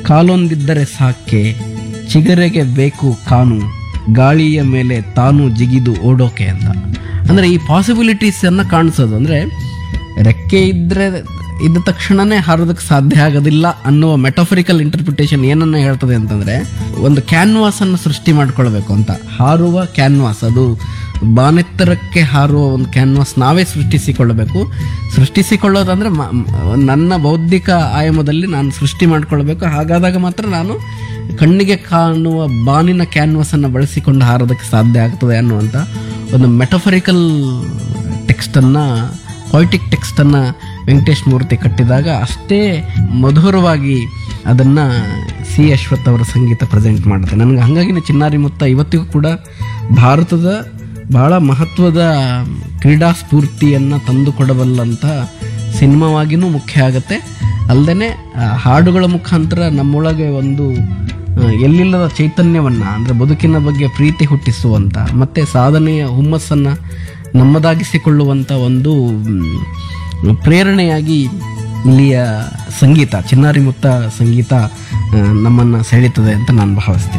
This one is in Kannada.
ಕಾಲೊಂದಿದ್ದರೆ ಸಾಕೆ ಚಿಗರೆಗೆ ಬೇಕು ಕಾನು ಗಾಳಿಯ ಮೇಲೆ ತಾನು ಜಿಗಿದು ಓಡೋಕೆ ಅಂತ ಅಂದರೆ ಈ ಪಾಸಿಬಿಲಿಟೀಸ್ ಅನ್ನ ಕಾಣಿಸೋದು ಅಂದರೆ ರೆಕ್ಕೆ ಇದ್ದರೆ ಇದ್ದ ತಕ್ಷಣನೇ ಹಾರೋದಕ್ಕೆ ಸಾಧ್ಯ ಆಗೋದಿಲ್ಲ ಅನ್ನುವ ಮೆಟಫರಿಕಲ್ ಇಂಟರ್ಪ್ರಿಟೇಷನ್ ಏನನ್ನ ಹೇಳ್ತದೆ ಅಂತಂದ್ರೆ ಒಂದು ಕ್ಯಾನ್ವಾಸ್ ಅನ್ನು ಸೃಷ್ಟಿ ಮಾಡ್ಕೊಳ್ಬೇಕು ಅಂತ ಹಾರುವ ಕ್ಯಾನ್ವಾಸ್ ಅದು ಬಾನೆತ್ತರಕ್ಕೆ ಹಾರುವ ಒಂದು ಕ್ಯಾನ್ವಾಸ್ ನಾವೇ ಸೃಷ್ಟಿಸಿಕೊಳ್ಳಬೇಕು ಸೃಷ್ಟಿಸಿಕೊಳ್ಳೋದಂದ್ರೆ ಮ- ಮ- ನನ್ನ ಬೌದ್ಧಿಕ ಆಯಾಮದಲ್ಲಿ ನಾನು ಸೃಷ್ಟಿ ಮಾಡ್ಕೊಳ್ಬೇಕು ಹಾಗಾದಾಗ ಮಾತ್ರ ನಾನು ಕಣ್ಣಿಗೆ ಕಾಣುವ ಬಾನಿನ ಕ್ಯಾನ್ವಾಸ್ ಅನ್ನು ಬಳಸಿಕೊಂಡು ಹಾರೋದಕ್ಕೆ ಸಾಧ್ಯ ಆಗ್ತದೆ ಅನ್ನುವಂಥ ಒಂದು ಮೆಟಫರಿಕಲ್ ಟೆಕ್ಸ್ಟನ್ನು ಪೊಯಿಟಿಕ್ ಟೆಕ್ಸ್ಟನ್ನು ವೆಂಕಟೇಶ್ ಮೂರ್ತಿ ಕಟ್ಟಿದಾಗ ಅಷ್ಟೇ ಮಧುರವಾಗಿ ಅದನ್ನು ಸಿ ಅಶ್ವಥ್ ಅವರ ಸಂಗೀತ ಪ್ರೆಸೆಂಟ್ ಮಾಡುತ್ತೆ ನನಗೆ ಹಾಗಾಗಿನೇ ಚಿನ್ನಾರಿ ಮುತ್ತ ಇವತ್ತಿಗೂ ಕೂಡ ಭಾರತದ ಬಹಳ ಮಹತ್ವದ ಕ್ರೀಡಾ ಸ್ಫೂರ್ತಿಯನ್ನು ತಂದುಕೊಡಬಲ್ಲಂಥ ಸಿನಿಮಾವಾಗಿನೂ ಮುಖ್ಯ ಆಗುತ್ತೆ ಅಲ್ಲದೆ ಹಾಡುಗಳ ಮುಖಾಂತರ ನಮ್ಮೊಳಗೆ ಒಂದು ಆ, ಎಲ್ಲಿಲ್ಲದ ಚೈತನ್ಯವನ್ನ ಅಂದ್ರೆ ಬದುಕಿನ ಬಗ್ಗೆ ಪ್ರೀತಿ ಹುಟ್ಟಿಸುವಂತ ಮತ್ತೆ ಸಾಧನೆಯ ಹುಮ್ಮಸ್ಸನ್ನ ನಮ್ಮದಾಗಿಸಿಕೊಳ್ಳುವಂತ ಒಂದು ಮ್, ಪ್ರೇರಣೆಯಾಗಿ ಇಲ್ಲಿಯ ಸಂಗೀತ ಚಿನ್ನಾರಿ ಮುತ್ತ ಸಂಗೀತ ಆ, ನಮ್ಮನ್ನ ಸೆಳೀತದೆ ಅಂತ ನಾನು ಭಾವಿಸ್ತೀನಿ